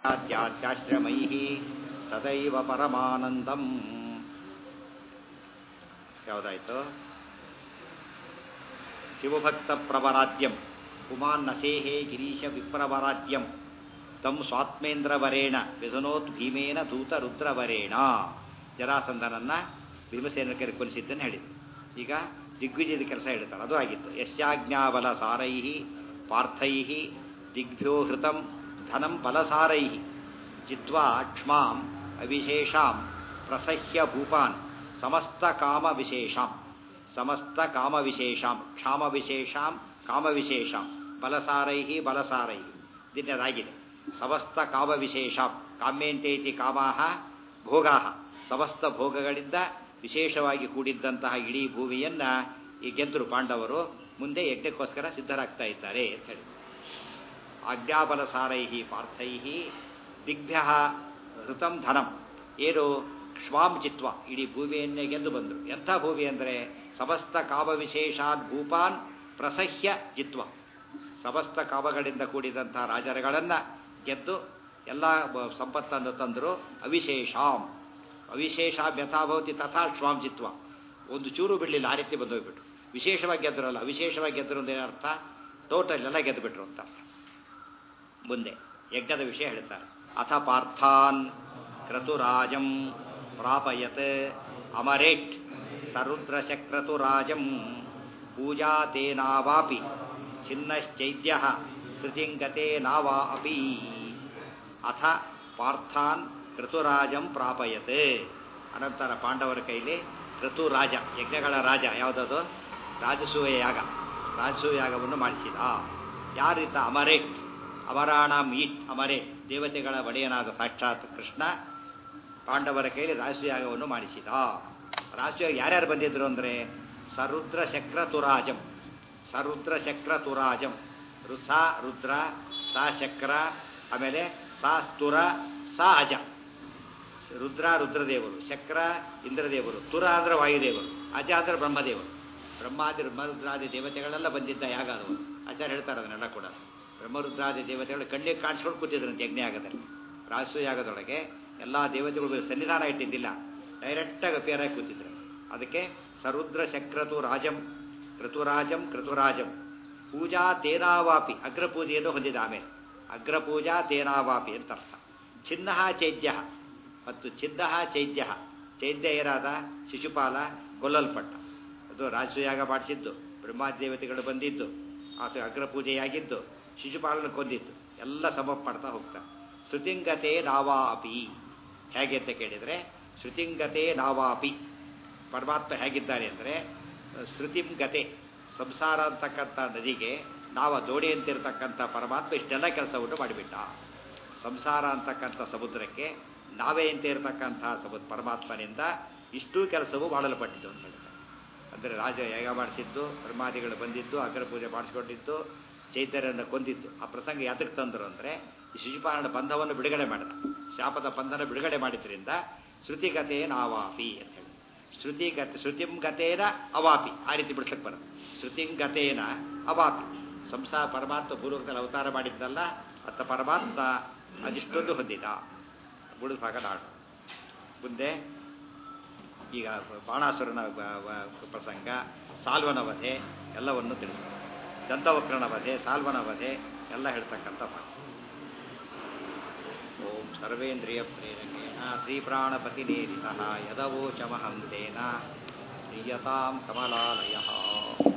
ತ್ಯಾಶ್ರಮೈಃ ಸದೈವ ಪರಮಾನಂದಂ ಯಾವುದಾಯ್ತು ಶಿವಭಕ್ತ ಪ್ರವರಾದ್ಯಂ ಪುಮಾನ್ನಸೇಹೇ ಗಿರೀಶ ವಿಪ್ರವರಾದ್ಯಂ ತಂ ಸ್ವಾತ್ಮೇಂದ್ರವರೇಣ ವಿಧನೋತ್ ಭೀಮೇನ ದೂತ ರುದ್ರವರೇಣ ಜರಾಸಂಧನನ್ನ ಭೀಮಸೇನ ಕೊಲಿಸಿದ್ದನ್ನು ಹೇಳಿದ್ರು ಈಗ ದಿಗ್ವಿಜಯದ ಕೆಲಸ ಹೇಳ್ತಾರೆ ಅದು ಆಗಿತ್ತು ಯಶ್ಯಾಜ್ಞಾಬಲ ಸಾರೈ ಪಾರ್ಥೈ ದಿಗ್ಭ್ಯೋ ಹೃತಂ ಧನಂ ಬಲಸಾರೈ ಜಿತ್ವಾ ಕ್ಷ್ಮಾಂ ಅವಿಶೇಷಾಂ ಪ್ರಸಹ್ಯ ಭೂಪಾನ್ ಸಮಸ್ತ ಕಾಮ ವಿಶೇಷಾಂ ಸಮಸ್ತ ಕಾಮ ವಿಶೇಷಾಂ ಕ್ಷಾಮ ವಿಶೇಷಾಂ ಕಾಮ ವಿಶೇಷಾಂ ಬಲಸಾರೈ ಬಲಸಾರೈ ದಿನದಾಗಿದೆ ಸಮಸ್ತ ಕಾಮ ವಿಶೇಷಾಂ ಕಾಮ್ಯಂತೇತಿ ಕಾಮಾಹ ಭೋಗಾಹ ಸಮಸ್ತ ಭೋಗಗಳಿಂದ ವಿಶೇಷವಾಗಿ ಕೂಡಿದ್ದಂತಹ ಇಡೀ ಭೂಮಿಯನ್ನ ಈ ಗೆದ್ದರು ಪಾಂಡವರು ಮುಂದೆ ಯಜ್ಞಕ್ಕೋಸ್ಕರ ಸಿದ್ಧರಾಗ್ತಾ ಇದ್ದಾರೆ ಅಂತ ಹೇಳಿ ಆಜ್ಞಾಬಲಸಾರೈ ಪಾರ್ಥೈ ದಿಗ್ಭ್ಯ ಹೃತಂ ಧನಂ ಏನು ಕ್ಷ್ವಾಂ ಚಿತ್ವ ಇಡೀ ಭೂಮಿಯನ್ನೇ ಗೆದ್ದು ಬಂದರು ಎಂಥ ಭೂಮಿ ಅಂದರೆ ಸಮಸ್ತ ಕಾಮ ವಿಶೇಷಾತ್ ಭೂಪಾನ್ ಪ್ರಸಹ್ಯ ಜಿತ್ವ ಸಮಸ್ತ ಕಾಮಗಳಿಂದ ಕೂಡಿದಂತಹ ರಾಜರುಗಳನ್ನು ಗೆದ್ದು ಎಲ್ಲ ಸಂಪತ್ತನ್ನು ತಂದರು ಅವಿಶೇಷಾಂ ಅವಿಶೇಷ ಯಥಾಭವತಿ ತಥಾ ಶ್ವಾಂ ಜಿತ್ವ ಒಂದು ಚೂರು ಬಿಡಲಿಲ್ಲ ಆ ರೀತಿ ಬಂದೋಗ್ಬಿಟ್ರು ವಿಶೇಷವಾಗಿ ಗೆದ್ದರಲ್ಲ ಅವಿಶೇಷವಾಗಿ ಗೆದ್ದರು ಅಂದ್ರೆ ಅರ್ಥ ಟೋಟಲ್ ಎಲ್ಲ ಗೆದ್ದುಬಿಟ್ರು ಅಂತ ಮುಂದೆ ಯಜ್ಞದ ವಿಷಯ ಹೇಳ್ತಾರೆ ಅಥ ಪಾರ್ಥಾನ್ ಕ್ರತುರಾಜಂ ಪ್ರಾಪಯತ್ ಅಮರೇಟ್ ಸರುದ್ರಶಕ್ರತುರಾಜಂ ಪೂಜಾ ತೇನಾವಾಪಿ ಚಿನ್ನಶ್ಚೈದ್ಯ ಕೃತಿಂಗತೆ ನಾವಾ ಅಪಿ ಅಥ ಪಾರ್ಥಾನ್ ಋತುರಾಜಂ ಪ್ರಾಪಯತ್ ಅನಂತರ ಪಾಂಡವರ ಕೈಲಿ ಋತುರಾಜ ಯಜ್ಞಗಳ ರಾಜ ಯಾವುದದು ರಾಜಸೂಯ ಯಾಗ ರಾಜಸೂಯ ಯಾಗವನ್ನು ಮಾಡಿಸಿದ ಯಾರೀತ ಅಮರೇಟ್ ಅಮರಾಣಂ ಈಟ್ ಅಮರೇ ದೇವತೆಗಳ ಒಡೆಯನಾದ ಸಾಕ್ಷಾತ್ ಕೃಷ್ಣ ಪಾಂಡವರ ಕೈಲಿ ರಾಜಸೂಯಾಗವನ್ನು ಮಾಡಿಸಿದ ರಾಜಸೂಯ ಯಾರ್ಯಾರು ಬಂದಿದ್ರು ಅಂದರೆ ಸರುದ್ರ ಶಕ್ರ ತುರಾಜಂ ಸರುದ್ರ ಶಕ್ರ ತುರಾಜಂ ರುಸ ರುದ್ರ ಸಾ ಶಕ್ರ ಆಮೇಲೆ ಸಾ ಸ್ತುರ ಸಾ ಅಜ ರುದ್ರ ರುದ್ರದೇವರು ಶಕ್ರ ಇಂದ್ರದೇವರು ತುರ ಅಂದ್ರೆ ವಾಯುದೇವರು ಅಜ ಅಂದ್ರೆ ಬ್ರಹ್ಮದೇವರು ಬ್ರಹ್ಮಾದಿ ಬ್ರಹ್ಮರುದ್ರಾದಿ ದೇವತೆಗಳೆಲ್ಲ ಬಂದಿದ್ದ ಯಾಗ ಅದು ಆಚಾರ್ಯ ಹೇಳ್ತಾರೆ ಅದನ್ನೆಲ್ಲ ಕೂಡ ಬ್ರಹ್ಮರುದ್ರಾದಿ ದೇವತೆಗಳು ಕಣ್ಣಿಗೆ ಕಾಣಿಸ್ಕೊಂಡು ಕೂತಿದ್ರು ಯಜ್ಞ ಯಾಗದಲ್ಲಿ ರಾಜಸೂ ಯಾಗದೊಳಗೆ ಎಲ್ಲ ದೇವತೆಗಳು ಸನ್ನಿಧಾನ ಇಟ್ಟಿದ್ದಿಲ್ಲ ಡೈರೆಕ್ಟಾಗಿ ಅಪಿಯರ್ ಆಗಿ ಕೂತಿದ್ರು ಅದಕ್ಕೆ ಸರುದ್ರ ಶಕ್ರತು ರಾಜಂ ಕೃತುರಾಜಂ ಕೃತುರಾಜಂ ಪೂಜಾ ತೇನಾವಾಪಿ ಅಗ್ರಪೂಜೆಯನ್ನು ಹೊಂದಿದ ಆಮೇಲೆ ಅಗ್ರಪೂಜಾ ತೇನಾವಾಪಿ ಅಂತ ಅರ್ಥ ಚಿನ್ನ ಚೈದ್ಯ ಮತ್ತು ಚಿದ್ದ ಚೈದ್ಯ ಚೈದ್ಯ ಏನಾದ ಶಿಶುಪಾಲ ಕೊಲ್ಲಲ್ಪಟ್ಟ ಅದು ರಾಜಸೂಯಾಗ ಮಾಡಿಸಿದ್ದು ಬ್ರಹ್ಮಾದೇವತೆಗಳು ಬಂದಿದ್ದು ಆತ ಅಗ್ರಪೂಜೆಯಾಗಿದ್ದು ಶಿಶುಪಾಲನ ಕೊಂದಿದ್ದು ಎಲ್ಲ ಸಮಪಡ್ತಾ ಹೋಗ್ತಾರೆ ಶ್ರುತಿಂಗತೆ ನಾವಾಪಿ ಹೇಗೆ ಅಂತ ಕೇಳಿದರೆ ಶ್ರುತಿಂಗತೆ ನಾವಾಪಿ ಪರಮಾತ್ಮ ಹೇಗಿದ್ದಾರೆ ಅಂದರೆ ಶ್ರುತಿಂಗತೆ ಸಂಸಾರ ಅಂತಕ್ಕಂಥ ನದಿಗೆ ನಾವ ದೋಣಿ ಅಂತಿರ್ತಕ್ಕಂಥ ಪರಮಾತ್ಮ ಇಷ್ಟೆಲ್ಲ ಕೆಲಸವನ್ನು ಮಾಡಿಬಿಟ್ಟ ಸಂಸಾರ ಅಂತಕ್ಕಂಥ ಸಮುದ್ರಕ್ಕೆ ನಾವೇ ಅಂತ ಇರತಕ್ಕಂಥ ಸಮುದ್ರ ಪರಮಾತ್ಮನಿಂದ ಇಷ್ಟೂ ಕೆಲಸವು ಮಾಡಲ್ಪಟ್ಟಿದ್ದು ಅಂತ ಹೇಳ್ತಾರೆ ಅಂದರೆ ರಾಜ ಯಾಗ ಮಾಡಿಸಿದ್ದು ಬ್ರಹ್ಮಾದಿಗಳು ಬಂದಿದ್ದು ಅಗ್ರಪೂಜೆ ಮಾಡಿಸ್ಕೊಂಡಿದ್ದು ಚೈತನ್ಯನ ಕೊಂದಿದ್ದು ಆ ಪ್ರಸಂಗ ಯಾತಕ್ಕೆ ತಂದರು ಅಂದರೆ ಈ ಶಿಶುಪಾಲನ ಬಂಧವನ್ನು ಬಿಡುಗಡೆ ಮಾಡಿದ ಶಾಪದ ಬಂಧನ ಬಿಡುಗಡೆ ಮಾಡಿದ್ರಿಂದ ಶ್ರುತಿಗತೆ ನಾವಾಪಿ ಅಂತ ಹೇಳಿ ಶ್ರುತಿಗತೆ ಶ್ರುತಿಂಗತೇನ ಅವಾಪಿ ಆ ರೀತಿ ಬಿಡ್ಸಕ್ಕೆ ಬರುತ್ತೆ ಶ್ರುತಿಂಗತೇನ ಅವಾಪಿ ಸಂಸಾರ ಪರಮಾತ್ಮ ಪೂರ್ವಕದಲ್ಲಿ ಅವತಾರ ಮಾಡಿದ್ದಲ್ಲ ಅತ್ತ ಪರಮಾತ್ಮ ಅದಿಷ್ಟೊಂದು ಹೊಂದಿದ ಬುಡದ ಭಾಗ ನಾಡು ಮುಂದೆ ಈಗ ಬಾಣಾಸುರನ ಪ್ರಸಂಗ ಸಾಲ್ವನ ವಧೆ ಎಲ್ಲವನ್ನು ತಿಳಿಸ್ತಾರೆ ದಂತವಕ್ರನ ವಧೆ ಸಾಲ್ವನ ವಧೆ ಎಲ್ಲ ಹೇಳ್ತಕ್ಕಂಥ ಭಾಗ ಓಂ ಸರ್ವೇಂದ್ರಿಯ ಪ್ರೇರಕೇಣ ಶ್ರೀಪ್ರಾಣಪತಿನೇರಿತ ಯದವೋಚಮಹಂತೇನ ಪ್ರಿಯತಾಂ ಕಮಲಾಲಯ